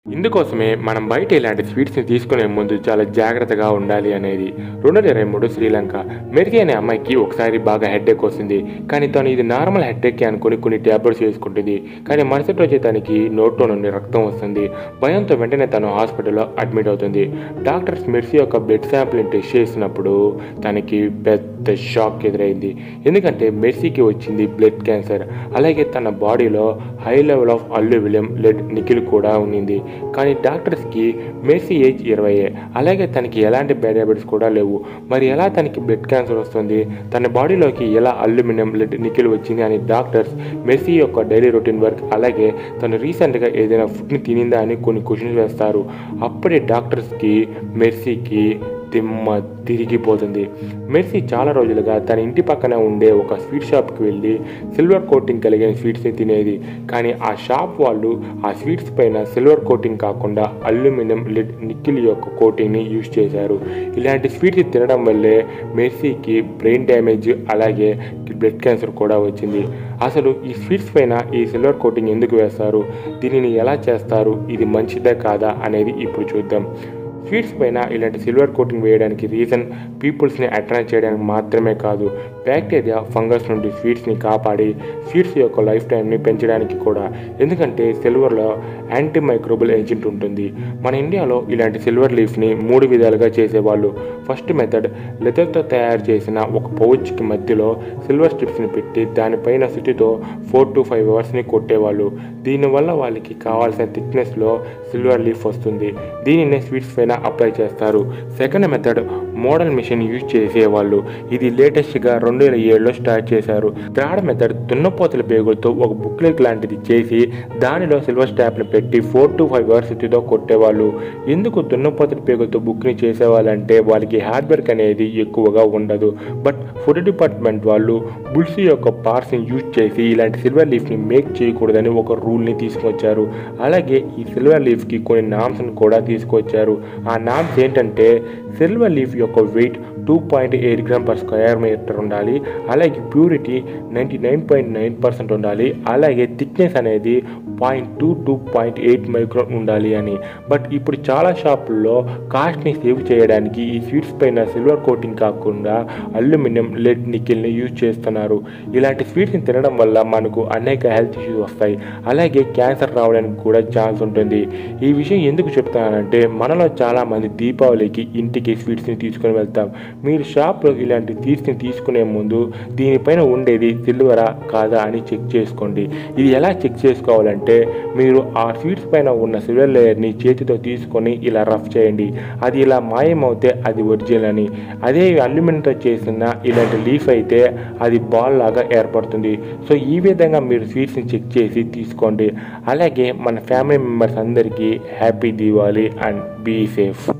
ఇందుకోసమే మనం బయట ఇలాంటి స్వీట్స్ని తీసుకునే ముందు చాలా జాగ్రత్తగా ఉండాలి అనేది రెండు వేల ఇరవై మూడు శ్రీలంక మెరిగి అనే అమ్మాయికి ఒకసారి బాగా హెడ్ఏక్ వస్తుంది కానీ తను ఇది నార్మల్ హెడ్ఏక్ అనుకుని కొన్ని ట్యాబ్లెట్స్ వేసుకుంటుంది కానీ మరుసటి రోజే తనకి నోట్లో నుండి రక్తం వస్తుంది భయంతో వెంటనే తను హాస్పిటల్లో అడ్మిట్ అవుతుంది డాక్టర్స్ మెర్సీ యొక్క బ్లడ్ శాంపిల్ని టెస్ట్ చేసినప్పుడు తనకి పెద్ద షాక్ ఎదురైంది ఎందుకంటే మెర్సీకి వచ్చింది బ్లడ్ క్యాన్సర్ అలాగే తన బాడీలో high level of aluminium lead nickel కూడా ఉన్నింది కానీ డాక్టర్స్కి మెర్సీ ఏజ్ ఇరవై అలాగే తనకి ఎలాంటి బ్యాడ్ హ్యాబిట్స్ కూడా లేవు మరి ఎలా తనకి బ్లడ్ క్యాన్సర్ వస్తుంది తన బాడీలోకి ఎలా అల్యూమినియం లెడ్ నికిల్ వచ్చింది అని డాక్టర్స్ మెర్సీ యొక్క డైలీ రొటీన్ వర్క్ అలాగే తను రీసెంట్గా ఏదైనా ఫుడ్ని తినిందా అని కొన్ని క్వశ్చన్స్ వేస్తారు అప్పుడే డాక్టర్స్కి మెర్సీకి దిమ్మ తిరిగిపోతుంది మెర్సీ చాలా రోజులుగా తన ఇంటి పక్కన ఉండే ఒక స్వీట్ షాప్కి వెళ్ళి సిల్వర్ కోటింగ్ కలిగిన స్వీట్స్ని తినేది కానీ ఆ షాప్ వాళ్ళు ఆ స్వీట్స్ పైన సిల్వర్ కోటింగ్ కాకుండా అల్యూమినియం లిడ్ నిక్కిల్ యొక్క కోటింగ్ని యూజ్ చేశారు ఇలాంటి స్వీట్స్ తినడం వల్లే మెర్సీకి బ్రెయిన్ డ్యామేజ్ అలాగే బ్లడ్ క్యాన్సర్ కూడా వచ్చింది అసలు ఈ స్వీట్స్ పైన ఈ సిల్వర్ కోటింగ్ ఎందుకు వేస్తారు దీనిని ఎలా చేస్తారు ఇది మంచిదే కాదా అనేది ఇప్పుడు చూద్దాం స్వీట్స్ పైన ఇలాంటి సిల్వర్ కోటింగ్ వేయడానికి రీజన్ పీపుల్స్ని అట్రాక్ట్ చేయడానికి మాత్రమే కాదు బ్యాక్టీరియా ఫంగస్ నుండి స్వీట్స్ని కాపాడి స్వీట్స్ యొక్క లైఫ్ టైంని పెంచడానికి కూడా ఎందుకంటే సిల్వర్లో యాంటీ మైక్రోబల్ ఏజెంట్ ఉంటుంది మన ఇండియాలో ఇలాంటి సిల్వర్ లీఫ్ని మూడు విధాలుగా చేసేవాళ్ళు ఫస్ట్ మెథడ్ లెదర్తో తయారు చేసిన ఒక పౌచ్కి మధ్యలో సిల్వర్ స్ట్రిప్స్ని పెట్టి దానిపైన సుతితో ఫోర్ టు ఫైవ్ అవర్స్ని కొట్టేవాళ్ళు దీనివల్ల వాళ్ళకి కావాల్సిన థిక్నెస్లో సిల్వర్ లీఫ్ వస్తుంది దీనినే స్వీట్స్ పైన అప్లై చేస్తారు second method model machine use చేసేవాళ్ళు ఇది లేటెస్ట్గా రెండు వేల ఏడులో స్టార్ట్ చేశారు థర్డ్ మెథడ్ దున్నపోతల పేగులతో ఒక బుక్లెట్ లాంటిది చేసి దానిలో సిల్వర్ స్టాప్ని పెట్టి ఫోర్ టు ఫైవ్ అవర్స్ సుత్తితో కొట్టేవాళ్ళు ఎందుకు దున్నపోతల పేగులతో బుక్ని చేసేవాళ్ళంటే వాళ్ళకి హార్డ్ వర్క్ అనేది ఎక్కువగా ఉండదు బట్ ఫుడ్ డిపార్ట్మెంట్ వాళ్ళు బుల్స్ యొక్క పార్ట్స్ని యూజ్ చేసి ఇలాంటి సిల్వర్ లీఫ్ని మేక్ చేయకూడదని ఒక రూల్ని తీసుకొచ్చారు అలాగే ఈ సిల్వర్ లీఫ్కి కొన్ని నామ్స్ని కూడా తీసుకొచ్చారు ఆ నామ్స్ ఏంటంటే సిల్వర్ లీఫ్ యొక్క weight two point eight gram per square metre ఉండాలి అలాగే purity ninety nine point nine percent ఉండాలి అలాగే థిక్నెస్ అనేది point two to point eight micron ఉండాలి అని బట్ ఇప్పుడు చాలా షాపుల్లో కాస్ట్ని సేవ్ చేయడానికి ఈ స్వీట్స్ పైన సిల్వర్ కోటింగ్ కాకుండా అల్యూమినియం లెడ్ నికిల్ని యూజ్ చేస్తున్నారు ఇలాంటి స్వీట్స్ని తినడం వల్ల మనకు అనేక హెల్త్ ఇష్యూస్ వస్తాయి అలాగే క్యాన్సర్ రావడానికి కూడా ఛాన్స్ ఉంటుంది ఈ విషయం ఎందుకు చెప్తానంటే మనలో చాలామంది దీపావళికి ఇంటికి స్వీట్స్ని తీసుకొని వెళ్తాం మీరు షాప్లో ఇలాంటి స్వీట్స్ని తీసుకునే ముందు దీనిపైన ఉండేది సిల్వరా కాదా అని చెక్ చేసుకోండి ఇది ఎలా చెక్ చేసుకోవాలంటే మీరు ఆ స్వీట్స్ పైన ఉన్న సిల్వర్ లేయర్ని చేతితో తీసుకొని ఇలా రఫ్ చేయండి అది ఇలా మాయమవుతే అది ఒరిజినల్ అని అదే అల్యూమినియంతో చేసిన ఇలాంటి లీఫ్ అయితే అది బాల్ లాగా ఏర్పడుతుంది సో ఈ విధంగా మీరు స్వీట్స్ని చెక్ చేసి తీసుకోండి అలాగే మన ఫ్యామిలీ మెంబర్స్ అందరికీ happy Diwali and be safe